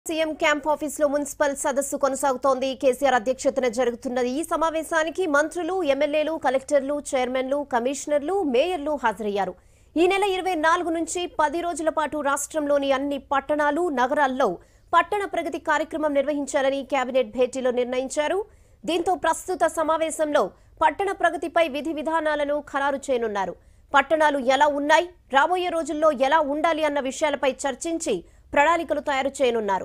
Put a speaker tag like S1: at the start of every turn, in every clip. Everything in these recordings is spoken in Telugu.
S1: సీఎం క్యాంప్ ఆఫీస్ లో మున్సిపల్ సదస్సు కొనసాగుతోంది కేసీఆర్ అధ్యక్షతన జరుగుతున్న ఈ సమావేశానికి మంత్రులు ఎమ్మెల్యేలు కలెక్టర్లు చైర్మన్లు కమిషనర్లు మేయర్లు హాజరయ్యారు ఈ నెల ఇరవై నాలుగు నుంచి పది రోజుల పాటు రాష్ట్రంలోని అన్ని పట్టణాలు నగరాల్లో పట్టణ ప్రగతి కార్యక్రమం నిర్వహించాలని కేబినెట్ భేటీలో నిర్ణయించారు దీంతో ప్రస్తుత సమావేశంలో పట్టణ ప్రగతిపై విధి విధానాలను ఖరారు చేయనున్నారు పట్టణాలు ఎలా ఉన్నాయి రాబోయే రోజుల్లో ఎలా ఉండాలి అన్న విషయాలపై చర్చించి ప్రణాళికలు తయారు చేయనున్నారు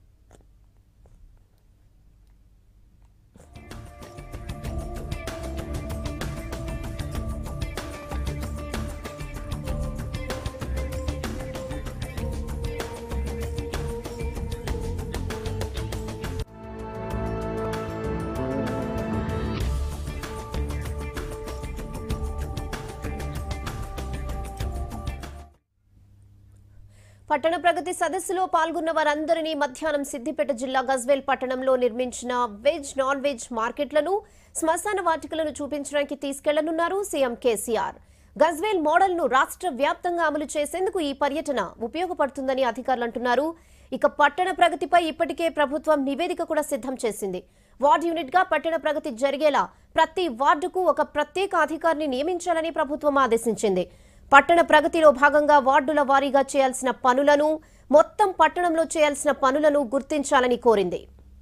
S1: పట్టణ ప్రగతి సదస్సులో పాల్గొన్న వారందరినీ మధ్యాహ్నం సిద్దిపేట జిల్లా గజ్వేల్ పట్టణంలో నిర్మించిన వెజ్ నాన్ వెజ్ మార్కెట్లను శ్మశాన వాటికలను చూపించడానికి తీసుకెళ్లనున్నారు సీఎం కేసీఆర్ గజ్వేల్ మోడల్ ను రాష్ట్ర వ్యాప్తంగా అమలు చేసేందుకు ఈ పర్యటన ఉపయోగపడుతుందని అధికారులు అంటున్నారు ఇక పట్టణ ప్రగతిపై ఇప్పటికే ప్రభుత్వం నివేదిక కూడా సిద్ధం చేసింది వార్డు యూనిట్ గా పట్టణ ప్రగతి జరిగేలా ప్రతి వార్డుకు ఒక ప్రత్యేక అధికారిని నియమించాలని ప్రభుత్వం ఆదేశించింది పట్టణ ప్రగతిలో భాగంగా వార్డుల వారీగా చేయాల్సిన పనులను మొత్తం పట్టణంలో చేయాల్సిన పనులను గుర్తించాలని కోరింది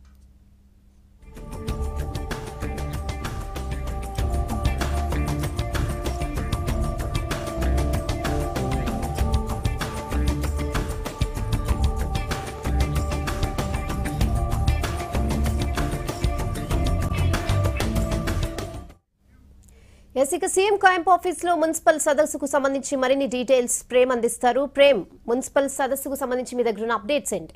S1: ఎస్ ఇక సీఎం క్యాంప్ ఆఫీస్ లో మున్సిపల్ సదస్సుకు సంబంధించి మరిన్ని డీటెయిల్స్ ప్రేమ్ అందిస్తారు ప్రేమ్ మున్సిపల్ సదస్సుకు సంబంధించి మీ దగ్గర ఉన్న అప్డేట్స్ ఏంటి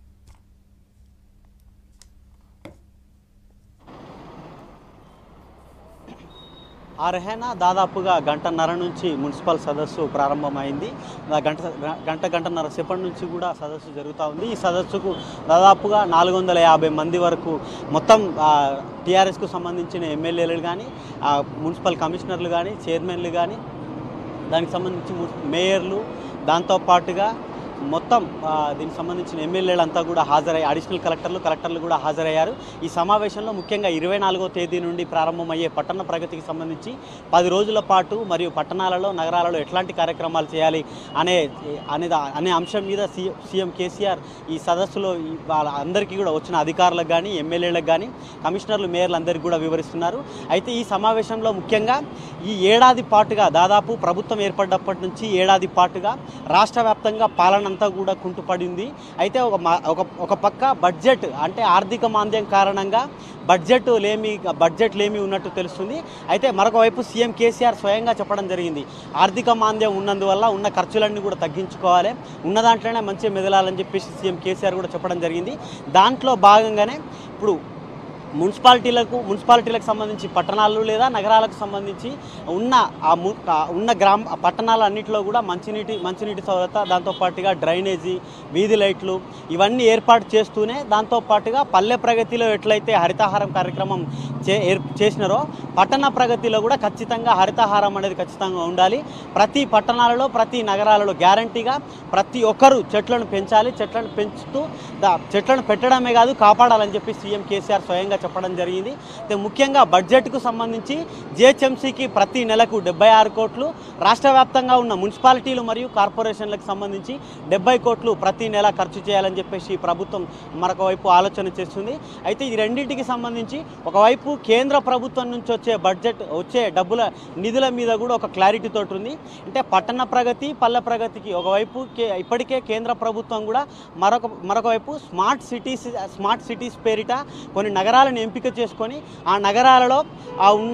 S2: ఆ రెహానా దాదాపుగా గంటన్నర నుంచి మున్సిపల్ సదస్సు ప్రారంభమైంది ఆ గంట గంట గంటన్నర సేపటి నుంచి కూడా సదస్సు జరుగుతూ ఉంది ఈ సదస్సుకు దాదాపుగా నాలుగు వందల యాభై మంది వరకు మొత్తం టీఆర్ఎస్కు సంబంధించిన ఎమ్మెల్యేలు కానీ మున్సిపల్ కమిషనర్లు కానీ చైర్మన్లు కానీ దానికి సంబంధించి ము- మేయర్లు దాంతోపాటుగా మొత్తం ఆ, దీనికి సంబంధించిన ఎమ్మెల్యేలు అంతా కూడా హాజరయ్యి అడిషనల్ కలెక్టర్లు కలెక్టర్లు కూడా హాజరయ్యారు ఈ సమావేశంలో ముఖ్యంగా ఇరవై నాలుగో తేదీ నుండి ప్రారంభమయ్యే పట్టణ ప్రగతికి సంబంధించి పది రోజుల పాటు మరియు పట్టణాలలో నగరాలలో ఎట్లాంటి కార్యక్రమాలు చేయాలి అనే అనే దా- అనే అంశం మీద సీఎం సీఎం కేసీఆర్ ఈ సదస్సులో ఈ వాళ్ళ అందరికీ కూడా వచ్చిన అధికారులకు కానీ ఎమ్మెల్యేలకు కానీ కమిషనర్లు మేయర్లు అందరికీ కూడా వివరిస్తున్నారు అయితే ఈ సమావేశంలో ముఖ్యంగా ఈ ఏడాది పాటుగా దాదాపు ప్రభుత్వం ఏర్పడ్డప్పటి నుంచి ఏడాది పాటుగా రాష్ట్ర వ్యాప్తంగా పాలన అంతా కూడా కుంటుపడింది అయితే ఒక మా- ఒక ఒక పక్క బడ్జెట్ అంటే ఆర్థిక మాంద్యం కారణంగా బడ్జెట్ లేమి బడ్జెట్ లేమి ఉన్నట్టు తెలుస్తుంది అయితే మరొక వైపు సీఎం కేసీఆర్ స్వయంగా చెప్పడం జరిగింది ఆర్థిక మాంద్యం ఉన్నందువల్ల ఉన్న ఖర్చులన్నీ కూడా తగ్గించుకోవాలి ఉన్న దాంట్లోనే మంచిగా మెదలాలని చెప్పేసి సీఎం కేసీఆర్ కూడా చెప్పడం జరిగింది దాంట్లో భాగంగానే ఇప్పుడు మున్సిపాలిటీలకు మున్సిపాలిటీలకు సంబంధించి పట్టణాలు లేదా నగరాలకు సంబంధించి ఉన్న ఆ ము ఆ ఉన్న గ్రామ ఆ పట్టణాలన్నింటిలో కూడా మంచినీటి మంచినీటి సౌలత దాంతోపాటుగా డ్రైనేజీ వీధి లైట్లు ఇవన్నీ ఏర్పాటు చేస్తూనే దాంతోపాటుగా పల్లె ప్రగతిలో ఎట్లయితే హరితహారం కార్యక్రమం చే ఏర్ చేసినారో పట్టణ ప్రగతిలో కూడా ఖచ్చితంగా హరితహారం అనేది ఖచ్చితంగా ఉండాలి ప్రతి పట్టణాలలో ప్రతి నగరాలలో గ్యారంటీగా ప్రతి ఒక్కరూ చెట్లను పెంచాలి చెట్లను పెంచుతూ దా చెట్లను పెట్టడమే కాదు కాపాడాలని చెప్పి సీఎం కేసీఆర్ స్వయంగా చెప్పడం జరిగింది అయితే ముఖ్యంగా బడ్జెట్కు సంబంధించి జిహెచ్ఎంసీకి ప్రతి నెలకు డెబ్బై ఆరు కోట్లు రాష్ట్ర వ్యాప్తంగా ఉన్న మున్సిపాలిటీలు మరియు కార్పొరేషన్లకు సంబంధించి డెబ్బై కోట్లు ప్రతి నెల ఖర్చు చేయాలని చెప్పేసి ప్రభుత్వం మరొక వైపు ఆలోచన చేస్తుంది అయితే ఈ రెండింటికి సంబంధించి ఒకవైపు కేంద్ర ప్రభుత్వం నుంచి వచ్చే బడ్జెట్ వచ్చే డబ్బుల నిధుల మీద కూడా ఒక క్లారిటీ తోటి ఉంది అంటే పట్టణ ప్రగతి పల్లె ప్రగతికి ఒకవైపు కే- ఇప్పటికే కేంద్ర ప్రభుత్వం కూడా మరొక మరొక వైపు స్మార్ట్ సిటీస్ స్మార్ట్ సిటీస్ పేరిట కొన్ని నగరాలను ఎంపిక చేసుకొని ఆ నగరాలలో ఆ ఉన్న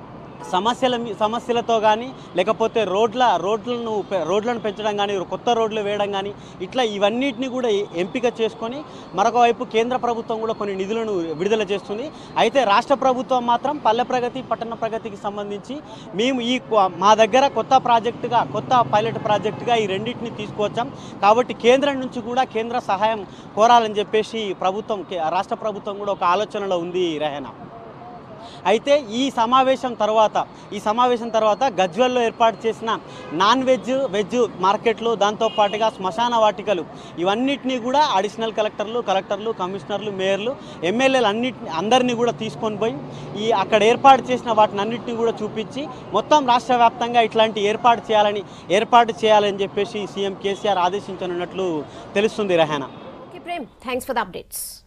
S2: సమస్యల మీ- సమస్యలతో కానీ లేకపోతే రోడ్ల రోడ్లను పె- రోడ్లను పెంచడం కానీ కొత్త రోడ్లు వేయడం కానీ ఇట్లా ఇవన్నిటిని కూడా ఎ- ఎంపిక చేసుకొని మరొక వైపు కేంద్ర ప్రభుత్వం కూడా కొన్ని నిధులను విడుదల చేస్తుంది అయితే రాష్ట్ర ప్రభుత్వం మాత్రం పల్లె ప్రగతి పట్టణ ప్రగతికి సంబంధించి మేము ఈ కొ- మా దగ్గర కొత్త ప్రాజెక్టుగా కొత్త పైలట్ ప్రాజెక్టుగా ఈ రెండింటిని తీసుకువచ్చాం కాబట్టి కేంద్రం నుంచి కూడా కేంద్ర సహాయం కోరాలని చెప్పేసి ప్రభుత్వం కే- రాష్ట్ర ప్రభుత్వం కూడా ఒక ఆలోచనలో ఉంది రెహనా అయితే ఈ సమావేశం తర్వాత ఈ సమావేశం తర్వాత గజ్వెల్లో ఏర్పాటు చేసిన నాన్ వెజ్ వెజ్ మార్కెట్లు దాంతోపాటుగా శ్మశాన వాటికలు ఇవన్నిటినీ కూడా అడిషనల్ కలెక్టర్లు కలెక్టర్లు కమిషనర్లు మేయర్లు ఎమ్మెల్యేలు అన్నిటిని అందరినీ కూడా తీసుకొని పోయి ఈ అక్కడ ఏర్పాటు చేసిన వాటిని అన్నిటిని కూడా చూపించి మొత్తం రాష్ట్ర వ్యాప్తంగా ఇట్లాంటి ఏర్పాటు చేయాలని ఏర్పాటు చేయాలని చెప్పేసి సీఎం కేసీఆర్ ఆదేశించనున్నట్లు తెలుస్తుంది రహానా
S1: okay Prem thanks for the updates